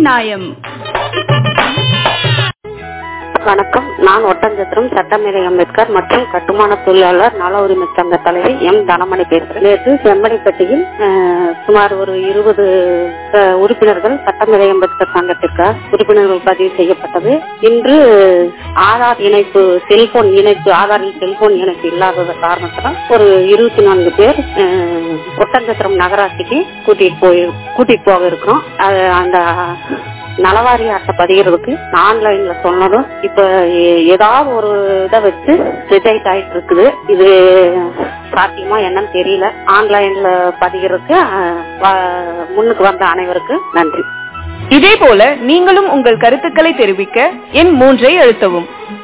நியாயம் வணக்கம் நான் ஒட்டஞ்சத்திரம் சட்டமேதை அம்பேத்கர் மற்றும் கட்டுமான தொழிலாளர் நல உரிமை சங்க தலைவி எம் தனமணி பேசுகிறேன் நேற்று செம்மணிப்பட்டியில் அஹ், சுமார் ஒரு இருபது அஹ், உறுப்பினர்கள் சட்டமேதை அம்பேத்கர் சங்கத்திற்கு உறுப்பினர்கள் பதிவு செய்யப்பட்டது இன்று ஆதார் இணைப்பு செல்போன் இணைப்பு ஆதாரில் செல்போன் இணைப்பு இல்லாதது காரணத்தினால் ஒரு இருபத்தி நான்கு பேர் அஹ், ஒட்டஞ்சத்திரம் நகராட்சிக்கு கூட்டிட்டு போய் கூட்டிட்டு போக இருக்கிறோம் அது அந்த நலவாரி அட்டை பதிகிறதுக்கு ஆன்லைன்ல சொன்னதும் இப்ப எ- ஏதாவது ஒரு இதை வச்சு ரிஜெக்ட் ஆயிட்டு இருக்குது இது சாத்தியமா என்னன்னு தெரியல ஆன்லைன்ல பதிகிறதுக்கு அஹ், வ- முன்னுக்கு வந்த அனைவருக்கு நன்றி இதே போல நீங்களும் உங்கள் கருத்துக்களை தெரிவிக்க எண் மூன்றை அழுத்தவும்